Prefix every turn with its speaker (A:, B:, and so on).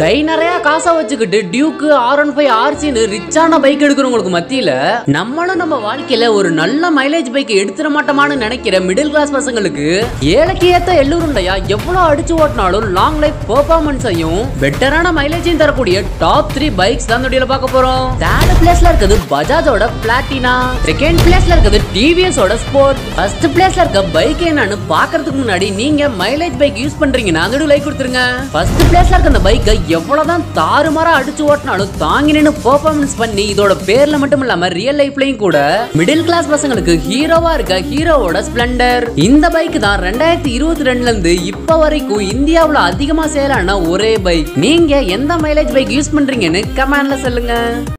A: கை நிறைய காசை வச்சுக்கிட்டு டியூக்கு ஆர் ஒன் ஃபைவ் ஆர்சின்னு ரிச்சான பைக் எடுக்கிறவங்களுக்கு மத்தியில நம்மளும் நம்ம வாழ்க்கையில ஒரு நல்ல மைலேஜ் பைக் எடுத்துட மாட்டோமான்னு நினைக்கிற மிடில் கிளாஸ் பசங்களுக்கு ஏழைக்கு ஏத்த எள்ளுருண்டையா எவ்வளவு அடிச்சு ஓட்டினாலும் லாங் லைஃப் பெர்ஃபார்மன்ஸையும் பெட்டரான மைலேஜையும் தரக்கூடிய டாப் த்ரீ பைக்ஸ் தான் இந்த பார்க்க போறோம் தேர்ட் பிளேஸ்ல இருக்குது பஜாஜோட பிளாட்டினா செகண்ட் பிளேஸ்ல இருக்குது டிவிஎஸோட ஸ்போர்ட் ஃபர்ஸ்ட் பிளேஸ்ல இருக்க பைக் என்னன்னு பாக்குறதுக்கு முன்னாடி நீங்க மைலேஜ் பைக் யூஸ் பண்றீங்கன்னா அந்த லைக் கொடுத்துருங்க ஃபர்ஸ்ட் பிளேஸ்ல இருக்க அந்த பைக்கை எவ்வளவுதான் தாறுமாறா அடிச்சு ஓட்டினாலும் தாங்கி நின்று பெர்ஃபார்மன்ஸ் பண்ணி இதோட பேர்ல மட்டும் இல்லாம ரியல் லைஃப்லயும் கூட மிடில் கிளாஸ் பசங்களுக்கு ஹீரோவா இருக்க ஹீரோவோட ஸ்ப்ளெண்டர் இந்த பைக் தான் ரெண்டாயிரத்தி இருபத்தி ரெண்டுல இருந்து இப்ப வரைக்கும் இந்தியாவுல அதிகமா சேலான ஒரே பைக் நீங்க எந்த மைலேஜ் பைக் யூஸ் பண்றீங்கன்னு கமெண்ட்ல சொல்லுங்க